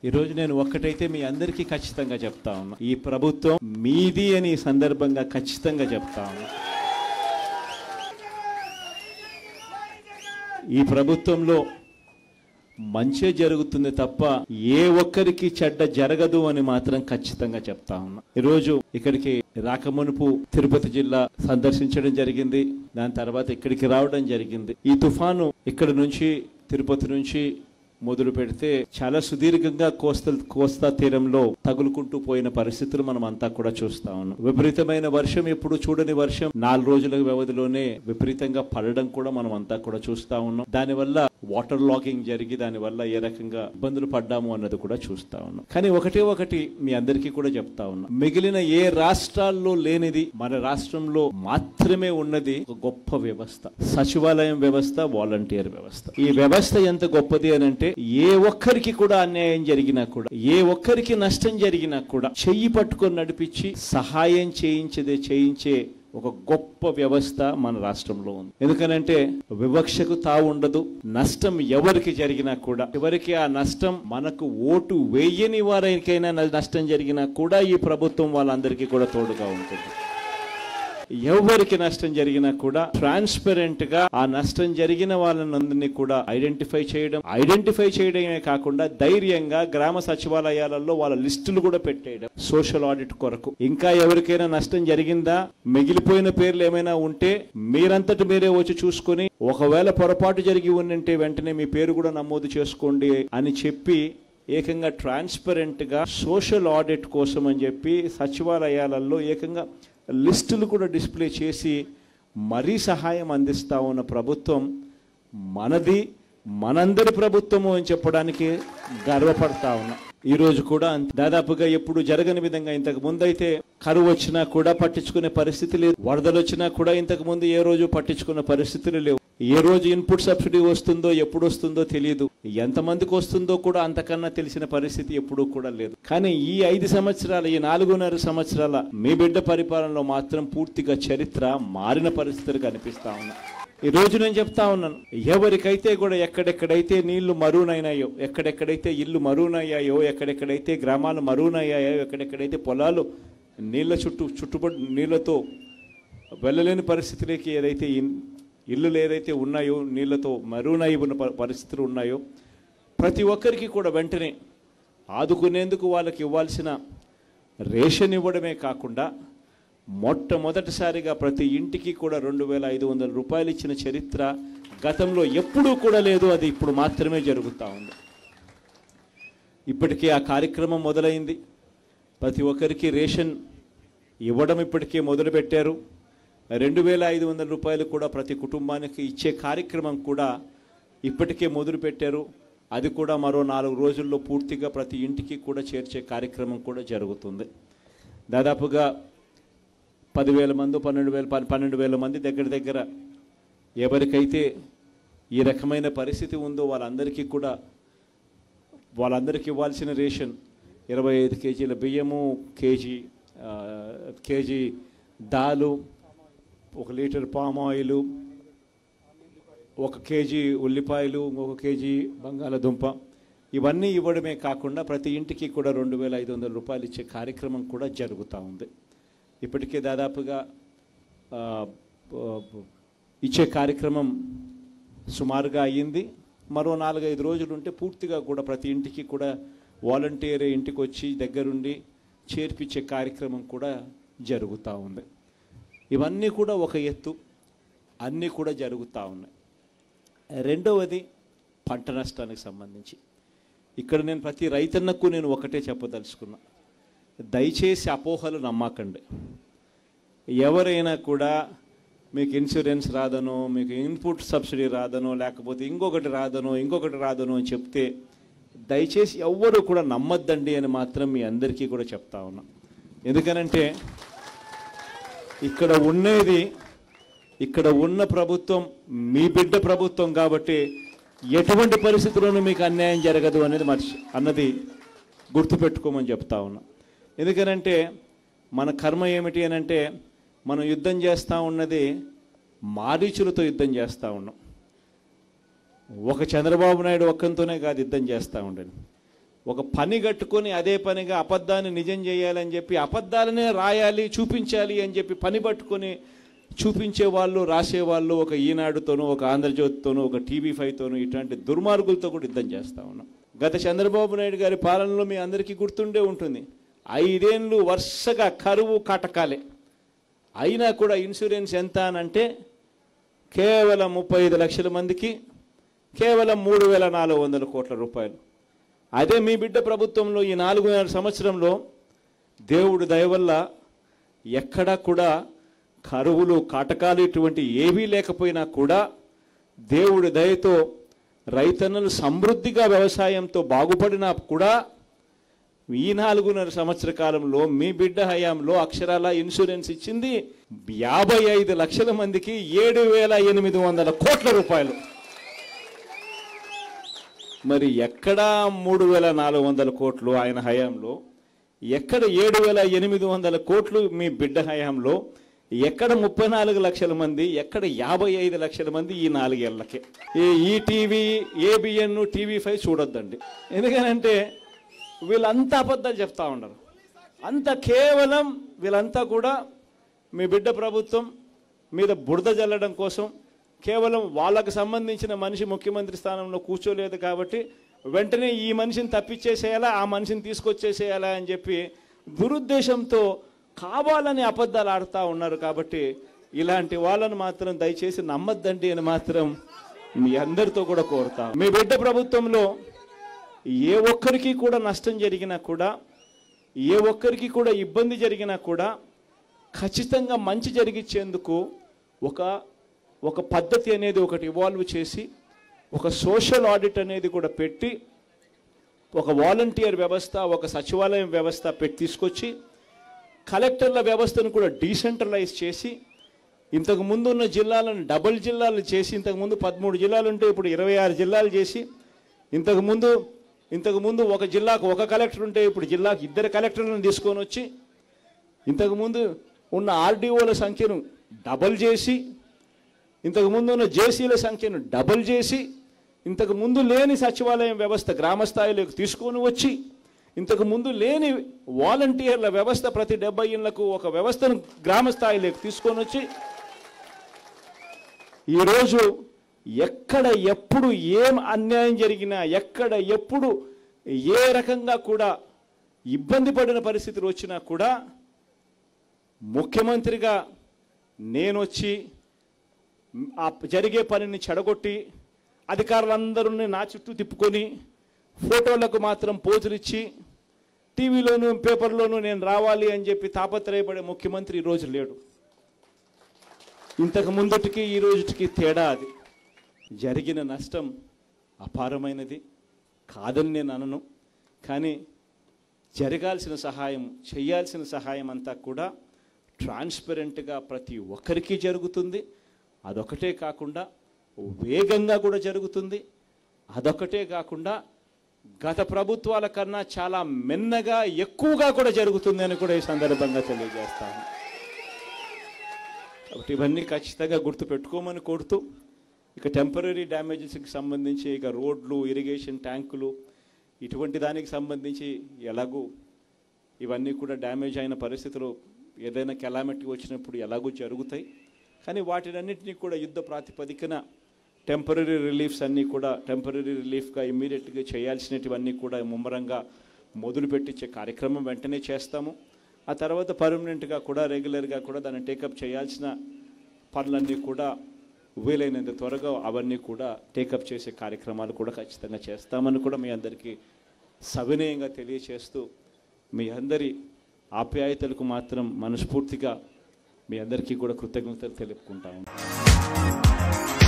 ఈరోజు నేను ఒక్కటైతే మీ అందరికీ ఖచ్చితంగా చెప్తా ఉన్నా ఈ ప్రభుత్వం మీది అని ఈ సందర్భంగా ఖచ్చితంగా చెప్తా ఉన్నా ఈ ప్రభుత్వంలో మంచే జరుగుతుంది తప్ప ఏ ఒక్కరికి చెడ్డ జరగదు అని మాత్రం ఖచ్చితంగా చెప్తా ఉన్నా ఈరోజు ఇక్కడికి రాకమునుపు తిరుపతి జిల్లా సందర్శించడం జరిగింది దాని తర్వాత ఇక్కడికి రావడం జరిగింది ఈ తుఫాను ఇక్కడ నుంచి తిరుపతి నుంచి మొదలు పెడితే చాలా సుదీర్ఘంగా కోస్తా కోస్తా తీరంలో తగులుకుంటూ పోయిన పరిస్థితులు మనం అంతా కూడా చూస్తా ఉన్నాం విపరీతమైన వర్షం ఎప్పుడు చూడని వర్షం నాలుగు రోజుల వ్యవధిలోనే విపరీతంగా పడడం కూడా మనం అంతా కూడా చూస్తా ఉన్నాం దానివల్ల వాటర్ లాగింగ్ జరిగి దానివల్ల ఏ రకంగా ఇబ్బందులు పడ్డాము అన్నది కూడా చూస్తా ఉన్నాం కానీ ఒకటే ఒకటి మీ అందరికీ కూడా చెప్తా ఉన్నాం మిగిలిన ఏ రాష్ట్రాల్లో లేనిది మన రాష్ట్రంలో మాత్రమే ఉన్నది ఒక గొప్ప వ్యవస్థ సచివాలయం వ్యవస్థ వాలంటీర్ వ్యవస్థ ఈ వ్యవస్థ ఎంత గొప్పది అని అంటే ఏ ఒక్కరికి కూడా అన్యాయం జరిగినా కూడా ఏ ఒక్కరికి నష్టం జరిగినా కూడా చెయ్యి పట్టుకొని నడిపించి సహాయం చేయించదే చేయించే ఒక గొప్ప వ్యవస్థ మన రాష్ట్రంలో ఉంది ఎందుకనంటే వివక్షకు తావు ఉండదు నష్టం ఎవరికి జరిగినా కూడా ఎవరికి ఆ నష్టం మనకు ఓటు వేయని వారికైనా నష్టం జరిగినా కూడా ఈ ప్రభుత్వం వాళ్ళందరికీ కూడా తోడుగా ఉంటుంది ఎవరికి నష్టం జరిగినా కూడా ట్రాన్స్పరెంట్ గా ఆ నష్టం జరిగిన వాళ్ళందరినీ కూడా ఐడెంటిఫై చేయడం ఐడెంటిఫై చేయడమే కాకుండా ధైర్యంగా గ్రామ సచివాలయాలలో వాళ్ళ లిస్టులు కూడా పెట్టేయడం సోషల్ ఆడిట్ కొరకు ఇంకా ఎవరికైనా నష్టం జరిగిందా మిగిలిపోయిన పేర్లు ఏమైనా ఉంటే మీరంతటి మీరే వచ్చి చూసుకొని ఒకవేళ పొరపాటు జరిగి ఉండింటే వెంటనే మీ పేరు కూడా నమోదు చేసుకోండి అని చెప్పి ఏకంగా ట్రాన్స్పరెంట్ గా సోషల్ ఆడిట్ కోసం అని చెప్పి సచివాలయాలలో ఏకంగా లిస్టులు కూడా డిస్ప్లే చేసి మరీ సహాయం అందిస్తా ఉన్న ప్రభుత్వం మనది మనందరి ప్రభుత్వము అని చెప్పడానికి గర్వపడతా ఉన్నా ఈ రోజు కూడా అంతే. దాదాపుగా ఎప్పుడు జరగని విధంగా ఇంతకు ముందు అయితే కరువు వచ్చినా కూడా పట్టించుకునే పరిస్థితి లేదు వరదలు వచ్చినా కూడా ఇంతకు ముందు ఏ రోజు పట్టించుకునే పరిస్థితులు లేవు ఏ రోజు ఇన్పుట్ సబ్సిడీ వస్తుందో ఎప్పుడు వస్తుందో తెలియదు ఎంతమందికి వస్తుందో కూడా అంతకన్నా తెలిసిన పరిస్థితి ఎప్పుడూ కూడా లేదు కానీ ఈ ఐదు సంవత్సరాల ఈ నాలుగున్నర సంవత్సరాల మీ బిడ్డ పరిపాలనలో మాత్రం పూర్తిగా చరిత్ర మారిన పరిస్థితులు కనిపిస్తా ఉన్నాయి ఈ రోజు నేను చెప్తా ఉన్నాను ఎవరికైతే కూడా ఎక్కడెక్కడైతే నీళ్లు మరువునైనాయో ఎక్కడెక్కడైతే ఇల్లు మరువునయ్యాయో ఎక్కడెక్కడైతే గ్రామాలు మరువునయ్యాయో ఎక్కడెక్కడైతే పొలాలు నీళ్ళ చుట్టూ చుట్టుపడి నీళ్లతో వెళ్ళలేని పరిస్థితిలోకి ఏదైతే ఇన్- ఇల్లులు ఏదైతే ఉన్నాయో నీళ్లతో మరువునై ఉన్న ప- పరిస్థితులు ఉన్నాయో ప్రతి ఒక్కరికి కూడా వెంటనే ఆదుకునేందుకు వాళ్ళకి ఇవ్వాల్సిన రేషన్ ఇవ్వడమే కాకుండా మొట్టమొదటిసారిగా ప్రతి ఇంటికి కూడా రెండు వేల ఐదు వందల రూపాయలు ఇచ్చిన చరిత్ర గతంలో ఎప్పుడూ కూడా లేదు అది ఇప్పుడు మాత్రమే జరుగుతూ ఉంది ఇప్పటికే ఆ కార్యక్రమం మొదలైంది ప్రతి ఒక్కరికి రేషన్ ఇవ్వడం ఇప్పటికే మొదలుపెట్టారు రెండు వేల ఐదు వందల రూపాయలు కూడా ప్రతి కుటుంబానికి ఇచ్చే కార్యక్రమం కూడా ఇప్పటికే మొదలు పెట్టారు అది కూడా మరో నాలుగు రోజుల్లో పూర్తిగా ప్రతి ఇంటికి కూడా చేర్చే కార్యక్రమం కూడా జరుగుతుంది దాదాపుగా పదివేల మంది పన్నెండు వేల పన్- పన్నెండు వేల మంది దగ్గర దగ్గర ఎవరికైతే ఈ రకమైన పరిస్థితి ఉందో వాళ్ళందరికీ కూడా వాళ్ళందరికీ ఇవ్వాల్సిన రేషన్ ఇరవై ఐదు కేజీల బియ్యము కేజీ ఆ, కేజీ దాలు ఒక లీటర్ పామ్ ఆయిల్ ఒక కేజీ ఉల్లిపాయలు ఒక కేజీ బంగాళదుంప ఇవన్నీ ఇవ్వడమే కాకుండా ప్రతి ఇంటికి కూడా రెండు వేల ఐదు వందల రూపాయలు ఇచ్చే కార్యక్రమం కూడా జరుగుతూ ఉంది ఇప్పటికే దాదాపుగా ఆ, ఆ, ఇచ్చే కార్యక్రమం సుమారుగా అయ్యింది మరో నాలుగైదు రోజులు ఉంటే పూర్తిగా కూడా ప్రతి ఇంటికి కూడా వాలంటీర్ ఇంటికి వచ్చి దగ్గరుండి చేర్పించే కార్యక్రమం కూడా జరుగుతూ ఉంది ఇవన్నీ కూడా ఒక ఎత్తు అన్నీ కూడా జరుగుతూ ఉన్నాయి రెండవది పంట నష్టానికి సంబంధించి ఇక్కడ నేను ప్రతి రైతన్నకు నేను ఒకటే చెప్పదలుచుకున్నా దయచేసి అపోహలు నమ్మకండి ఎవరైనా కూడా మీకు ఇన్సూరెన్స్ రాదనో మీకు ఇన్పుట్ సబ్సిడీ రాదనో లేకపోతే ఇంకొకటి రాదనో ఇంకొకటి రాదనో అని చెప్తే దయచేసి ఎవ్వరూ కూడా నమ్మద్దండి అని మాత్రం మీ అందరికీ కూడా చెప్తా ఉన్నా ఎందుకనంటే ఇక్కడ ఉన్నది ఇక్కడ ఉన్న ప్రభుత్వం మీ బిడ్డ ప్రభుత్వం కాబట్టి ఎటువంటి పరిస్థితుల్లోనూ మీకు అన్యాయం జరగదు అనేది మర్చి అన్నది గుర్తుపెట్టుకోమని చెప్తా ఉన్నా ఎందుకనంటే మన కర్మ ఏమిటి అని అంటే మనం యుద్ధం చేస్తూ ఉన్నది మారీచులతో యుద్ధం చేస్తూ ఉన్నాం ఒక చంద్రబాబు నాయుడు ఒక్కంతోనే కాదు యుద్ధం చేస్తూ ఉండేది ఒక పని కట్టుకొని అదే పనిగా అబద్ధాన్ని నిజం చేయాలని చెప్పి అబద్ధాలనే రాయాలి చూపించాలి అని చెప్పి పని పట్టుకొని చూపించే వాళ్ళు రాసేవాళ్ళు ఒక ఈనాడుతోనూ ఒక ఆంధ్రజ్యోతితోనూ ఒక టీవీ ఫైవ్తోనూ ఇట్లాంటి దుర్మార్గులతో కూడా యుద్ధం చేస్తా ఉన్నాం గత చంద్రబాబు నాయుడు గారి పాలనలో మీ అందరికీ గుర్తుండే ఉంటుంది ఐదేళ్ళు వరుసగా కరువు కాటకాలే అయినా కూడా ఇన్సూరెన్స్ ఎంత అని అంటే కేవలం ముప్పై ఐదు లక్షల మందికి కేవలం మూడు వేల నాలుగు వందల కోట్ల రూపాయలు అదే మీ బిడ్డ ప్రభుత్వంలో ఈ నాలుగున్నర సంవత్సరంలో దేవుడు దయ వల్ల ఎక్కడా కూడా కరువులు కాటకాలు ఇటువంటి ఏవీ లేకపోయినా కూడా దేవుడి దయతో రైతన్నలు సమృద్ధిగా వ్యవసాయంతో బాగుపడినా కూడా ఈ నాలుగున్నర సంవత్సర కాలంలో మీ బిడ్డ హయాంలో అక్షరాల ఇన్సూరెన్స్ ఇచ్చింది యాభై ఐదు లక్షల మందికి ఏడు వేల ఎనిమిది వందల కోట్ల రూపాయలు మరి ఎక్కడ మూడు వేల నాలుగు వందల కోట్లు ఆయన హయాంలో ఎక్కడ ఏడు వేల ఎనిమిది వందల కోట్లు మీ బిడ్డ హయాంలో ఎక్కడ ముప్పై నాలుగు లక్షల మంది ఎక్కడ యాభై ఐదు లక్షల మంది ఈ నాలుగేళ్లకే ఈ ఈటీవీ ఏబిఎన్ టీవీ ఫైవ్ చూడొద్దండి ఎందుకనంటే వీళ్ళంతా అబద్ధాలు చెప్తా ఉండరు అంత కేవలం వీళ్ళంతా కూడా మీ బిడ్డ ప్రభుత్వం మీద బురద జల్లడం కోసం కేవలం వాళ్ళకు సంబంధించిన మనిషి ముఖ్యమంత్రి స్థానంలో కూర్చోలేదు కాబట్టి వెంటనే ఈ మనిషిని తప్పించేసేయాలా ఆ మనిషిని తీసుకొచ్చేసేయాలా అని చెప్పి దురుద్దేశంతో కావాలని అబద్ధాలు ఆడుతూ ఉన్నారు కాబట్టి ఇలాంటి వాళ్ళను మాత్రం దయచేసి నమ్మద్దండి అని మాత్రం మీ అందరితో కూడా కోరుతాం మీ బిడ్డ ప్రభుత్వంలో ఏ ఒక్కరికి కూడా నష్టం జరిగినా కూడా ఏ ఒక్కరికి కూడా ఇబ్బంది జరిగినా కూడా ఖచ్చితంగా మంచి జరిగించేందుకు ఒక ఒక పద్ధతి అనేది ఒకటి ఇవాల్వ్ చేసి ఒక సోషల్ ఆడిట్ అనేది కూడా పెట్టి ఒక వాలంటీర్ వ్యవస్థ ఒక సచివాలయం వ్యవస్థ పెట్టి తీసుకొచ్చి కలెక్టర్ల వ్యవస్థను కూడా డీసెంట్రలైజ్ చేసి ఇంతకు ముందు ఉన్న జిల్లాలను డబుల్ జిల్లాలు చేసి ఇంతకు ముందు పదమూడు జిల్లాలు ఉంటే ఇప్పుడు ఇరవై ఆరు జిల్లాలు చేసి ఇంతకు ముందు ఇంతకు ముందు ఒక జిల్లాకు ఒక కలెక్టర్ ఉంటే ఇప్పుడు జిల్లాకు ఇద్దరు కలెక్టర్లను తీసుకొని వచ్చి ఇంతకు ముందు ఉన్న ఆర్డీఓల సంఖ్యను డబల్ చేసి ఇంతకు ముందు ఉన్న జేసీల సంఖ్యను డబల్ చేసి ఇంతకు ముందు లేని సచివాలయం వ్యవస్థ గ్రామ స్థాయిలోకి తీసుకొని వచ్చి ఇంతకు ముందు లేని వాలంటీర్ల వ్యవస్థ ప్రతి డెబ్బై ఇళ్లకు ఒక వ్యవస్థను గ్రామ స్థాయిలోకి తీసుకొని వచ్చి ఈరోజు ఎక్కడ ఎప్పుడు ఏం అన్యాయం జరిగినా ఎక్కడ ఎప్పుడు ఏ రకంగా కూడా ఇబ్బంది పడిన పరిస్థితులు వచ్చినా కూడా ముఖ్యమంత్రిగా నేను వచ్చి ఆ జరిగే పనిని చెడగొట్టి అధికారులందరూ నా చుట్టూ తిప్పుకొని ఫోటోలకు మాత్రం పోజులు ఇచ్చి టీవీలోను పేపర్లోనూ నేను రావాలి అని చెప్పి తాపత్రయపడే ముఖ్యమంత్రి ఈరోజు లేడు ఇంతకు ముందుటికి ఈ రోజుటికి తేడా అది జరిగిన నష్టం అపారమైనది కాదని నేను అనను కానీ జరగాల్సిన సహాయం చేయాల్సిన సహాయం అంతా కూడా ట్రాన్స్పరెంట్గా ప్రతి ఒక్కరికి జరుగుతుంది అదొకటే కాకుండా వేగంగా కూడా జరుగుతుంది అదొకటే కాకుండా గత ప్రభుత్వాల కన్నా చాలా మెన్నగా ఎక్కువగా కూడా జరుగుతుంది అని కూడా ఈ సందర్భంగా తెలియజేస్తాను కాబట్టి ఇవన్నీ ఖచ్చితంగా గుర్తు పెట్టుకోమని కోరుతూ ఇక టెంపరీ డ్యామేజెస్కి సంబంధించి ఇక రోడ్లు ఇరిగేషన్ ట్యాంకులు ఇటువంటి దానికి సంబంధించి ఎలాగూ ఇవన్నీ కూడా డ్యామేజ్ అయిన పరిస్థితులు ఏదైనా కెలామిటీ వచ్చినప్పుడు ఎలాగూ జరుగుతాయి కానీ వాటినన్నింటినీ కూడా యుద్ధ ప్రాతిపదికన టెంపరీ రిలీఫ్స్ అన్నీ కూడా టెంపరీ రిలీఫ్గా ఇమ్మీడియట్గా చేయాల్సినటివన్నీ కూడా ముమ్మరంగా మొదలు పెట్టించే కార్యక్రమం వెంటనే చేస్తాము ఆ తర్వాత పర్మనెంట్గా కూడా రెగ్యులర్గా కూడా దాన్ని టేకప్ చేయాల్సిన పనులన్నీ కూడా వీలైనంత త్వరగా అవన్నీ కూడా టేకప్ చేసే కార్యక్రమాలు కూడా ఖచ్చితంగా చేస్తామని కూడా మీ అందరికీ సవినయంగా తెలియచేస్తూ మీ అందరి ఆప్యాయతలకు మాత్రం మనస్ఫూర్తిగా మీ అందరికీ కూడా కృతజ్ఞతలు తెలుపుకుంటాము